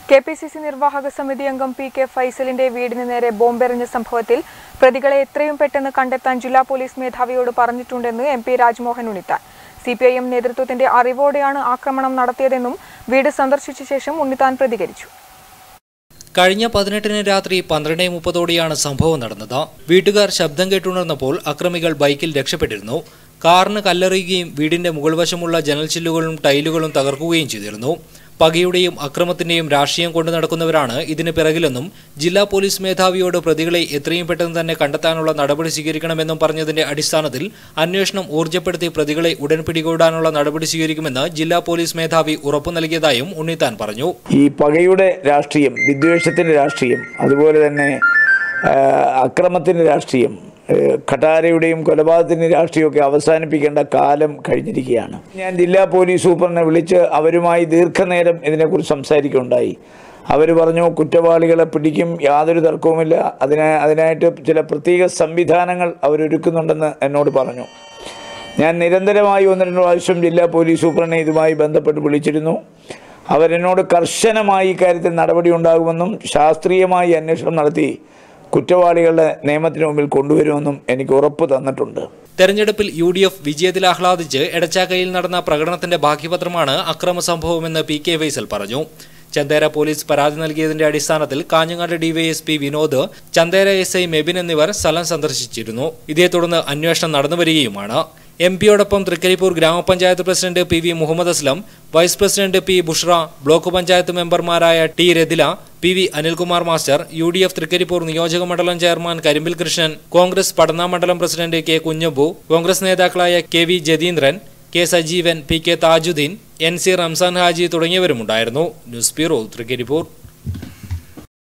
K P C C നിർവാഹക സമിതി അംഗം പി കെ ഫൈസലിന്റെ വീടിന് നേരെ ബോംബെറിഞ്ഞ സംഭവത്തിൽ പ്രതികളെ എത്രയും പെട്ടെന്ന് കണ്ടെത്താൻ ജില്ലാ പോലീസ് മേധാവിയോട് പറഞ്ഞിട്ടുണ്ടെന്ന് M P Rajmohan Unnithan C P I M നേതൃത്വത്തിന്റെ അറിവോടെയാണ് ആക്രമണം നടത്തിയതെന്നും വീട് സന്ദർശിച്ച ശേഷം ഉണ്ണിത്താൻ പ്രതികരിച്ചു കഴിഞ്ഞ പതിനെട്ടിന് രാത്രി പന്ത്രണ്ട് മുപ്പതോടെയാണ് സംഭവം നടന്നത് വീട്ടുകാർ ശബ്ദം കേട്ടുണർന്നപ്പോൾ അക്രമികൾ ബൈക്കിൽ രക്ഷപ്പെട്ടിരുന്നു കാറിന് കല്ലെറിയുകയും വീടിന്റെ മുകൾ വശമുള്ള ജനൽ ചില്ലുകളും ടൈലുകളും തകർക്കുകയും ചെയ്തിരുന്നു പകയുടെയും അക്രമത്തിന്റെയും രാഷ്ട്രീയം കൊണ്ടു നടക്കുന്നവരാണ് ഇതിന് പിറകിലെന്നും ജില്ലാ പോലീസ് മേധാവിയോട് പ്രതികളെ എത്രയും പെട്ടെന്ന് തന്നെ കണ്ടെത്താനുള്ള നടപടി സ്വീകരിക്കണമെന്നും പറഞ്ഞതിന്റെ അടിസ്ഥാനത്തിൽ അന്വേഷണം ഊർജ്ജപ്പെടുത്തി പ്രതികളെ ഉടൻ പിടികൂടാനുള്ള നടപടി സ്വീകരിക്കുമെന്ന് ജില്ലാ പോലീസ് മേധാവി ഉറപ്പു നൽകിയതായും ഉണ്ണിത്താൻ പറഞ്ഞു ഈ പകയുടെ രാഷ്ട്രീയം വിദ്വേഷത്തിൻ്റെ രാഷ്ട്രീയം അതുപോലെ തന്നെ ആ, അക്രമത്തിൻ്റെ രാഷ്ട്രീയം ഏ, ഖട്ടാരയുടെയും കൊലപാതകത്തിൻ്റെയും രാഷ്ട്രീയമൊക്കെ അവസാനിപ്പിക്കേണ്ട കാലം കഴിഞ്ഞിരിക്കുകയാണ് ഞാൻ ജില്ലാ പോലീസ് സൂപ്പറിനെ വിളിച്ച് അവരുമായി ദീർഘനേരം ഇതിനെക്കുറിച്ച് സംസാരിക്കുകയുണ്ടായി അവർ പറഞ്ഞു കുറ്റവാളികളെ പിടിക്കും യാതൊരു തർക്കവുമില്ല അതിന് അതിനായിട്ട് ചില പ്രത്യേക സംവിധാനങ്ങൾ അവരൊരുക്കുന്നുണ്ടെന്ന് എന്നോട് പറഞ്ഞു ഞാൻ നിരന്തരമായി ഒന്ന് രണ്ട് പ്രാവശ്യം ജില്ലാ പോലീസ് സൂപ്രണ്ടിനെ ഇതുമായി ബന്ധപ്പെട്ട് വിളിച്ചിരുന്നു അവരെന്നോട് കർശനമായി ഇക്കാര്യത്തിൽ നടപടി ഉണ്ടാകുമെന്നും ശാസ്ത്രീയമായി അന്വേഷണം നടത്തി കുറ്റവാളികളെ നിയമത്തിന് മുമ്പിൽ കൊണ്ടുവരുമെന്നും എനിക്ക് ഉറപ്പ് തന്നിട്ടുണ്ട് തെരഞ്ഞെടുപ്പിൽ യു ഡി എഫ് വിജയത്തിൽ ആഹ്ലാദിച്ച് എടച്ചാക്കയിൽ നടന്ന പ്രകടനത്തിന്റെ ബാക്കിപത്രമാണ് അക്രമ സംഭവമെന്ന് പി കെ ഫൈസൽ പറഞ്ഞു ചന്ദേര പോലീസ് പരാതി നൽകിയതിന്റെ അടിസ്ഥാനത്തിൽ Kanhangad DYSP Vinod Chandera S I Mebin എന്നിവർ സ്ഥലം സന്ദർശിച്ചിരുന്നു ഇതേ തുടർന്ന് അന്വേഷണം നടന്നുവരികയുമാണ് എം പിയോടൊപ്പം തൃക്കരിപ്പൂർ ഗ്രാമപഞ്ചായത്ത് president P V Muhammad Aslam vice president P Bushra block panchayat മെമ്പർമാരായ T Ratheela P V Anilkumar master U D F Trikaripur നിയോജക മണ്ഡലം ചെയർമാൻ കരിമ്പിൽ കൃഷ്ണൻ കോൺഗ്രസ് പടന്ന മണ്ഡലം പ്രസിഡന്റ് കെ കുഞ്ഞബു കോൺഗ്രസ് നേതാക്കളായ K V Jatheendran K Sajeevan P K Thajuddeen N C Ramzan Haji തുടങ്ങിയവരുമുണ്ടായിരുന്നു ന്യൂസ് ബ്യൂറോ തൃക്കരിപ്പൂർ